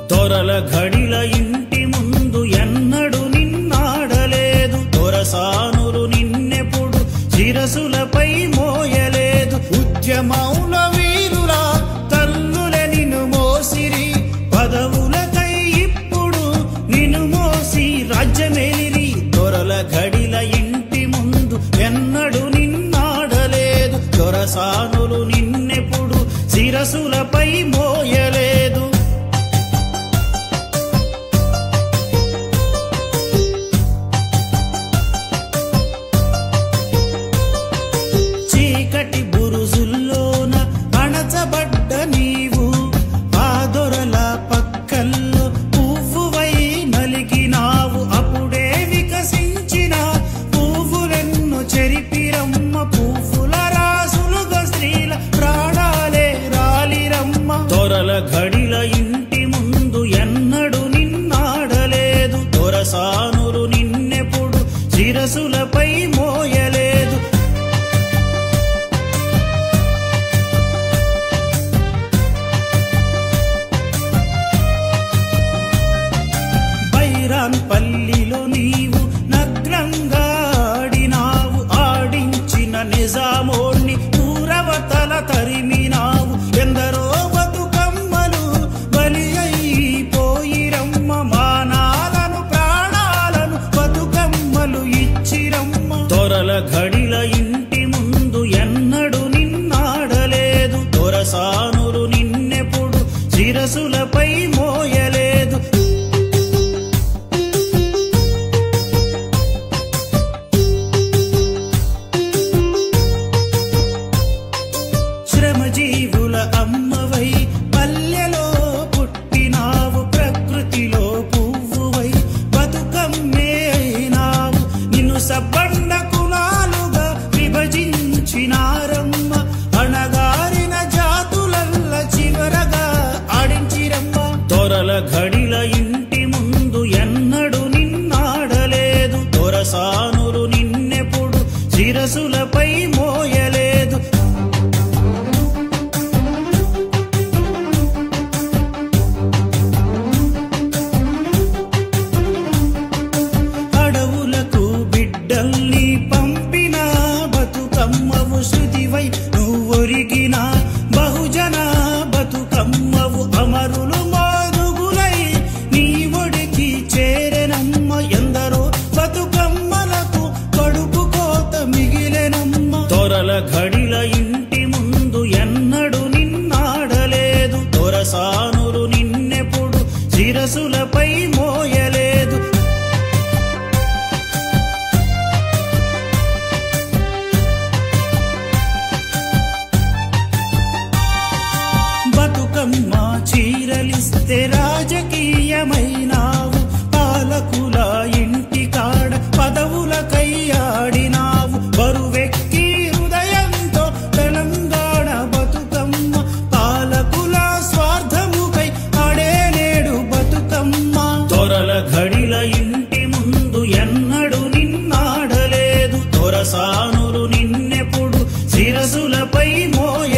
దొరల ఘడిల ఇంటి ముందు ఎన్నడు నిన్నాడలేదు దొరసానులు నిన్నెప్పుడు శిరసులపై మోయలేదు ఉద్యమౌల వీరులా తల్లుల నిన్ను మోసిరి పదవులకై ఇప్పుడు నిన్ను మోసి రాజ్యమేలిరి దొరల ఘడిల ఇంటి ముందు ఎన్నడు నిన్నాడలేదు దొరసానులు నిన్నెప్పుడు శిరసులపై మోయలేదు చీకటి బురుజుల్లోన అణచబడ్డ నీవు ఆ దొరల పక్కల్లో పువ్వువై నలిగినావు అప్పుడే వికసించిన పువ్వులెన్ను చెరిపిరమ్మ పువ్వుల రాసులుగా స్త్రీల ప్రాణాలే రాలిరమ్మ దొరల ఘడిల ఇంటి ముందు ఎన్నడు నిన్నాడలేదు దొరసానులు నిన్నెప్పుడు శిరసులపై మోయలేదు బైరాన్ పల్లిలో నీవు నగ్నంగా ఆడినావు ఆడించిన నిజామోణ్ణి పూరవతల తరిమినావు ఎందరో బతుకమ్మలు బలి అయిపోయిరమ్మ మానాలను ప్రాణాలను బతుకమ్మలు ఇచ్చిరమ్మ దొరల ఘడిల ఇంటి ముందు ఎన్నడు నిన్నాడలేదు దొరసానులు నిన్నెప్పుడు శిరసులపై మోయలేదు శ్రమజీవుల అమ్మవై పల్లెలో పుట్టినావు ప్రకృతిలో పువ్వువై బతుకమ్మే అయినావు నిన్ను సబ్బండ కులాలుగా విభజించినారమ్మ అణగారిన జాతులల్ల చివరగా ఆడించిరమ్మ దొరల ఘడిల ఇంటి ముందు ఎన్నడు నిన్నాడలేదు దొరసానులు నిన్నెప్పుడు శిరసులపై మోయలేదు అడవులకు బిడ్డల్ని పంపిన బతుకమ్మవు శృతివై నువ్వొరిగిన బహుజన బతుకమ్మవు అమరులు మారుగులై నీ ఒడికి చేరెనమ్మ ఎందరో బతుకమ్మలకు కడుపు కోత మిగిలెనమ్మ దొరల ఘడిల ఇంటి ముందు ఎన్నడు నిన్నాడలేదు దొరసానులు నిన్నెప్పుడు శిరసులపై మోయలేదు బతుకమ్మ చీరలిస్తే రాజకీయమైనావు పాలకుల ఇంటి కాడ పదవులకై ఆడినావు బరువెక్కి హృదయంతో తెలంగాణ బతుకమ్మ పాలకుల స్వార్థముకై ఆడే నేడు బతుకమ్మ దొరల ఘడిల ఇంటి ముందు ఎన్నడు నిన్నాడలేదు దొరసానులు నిన్నెప్పుడు శిరసులపై మోయ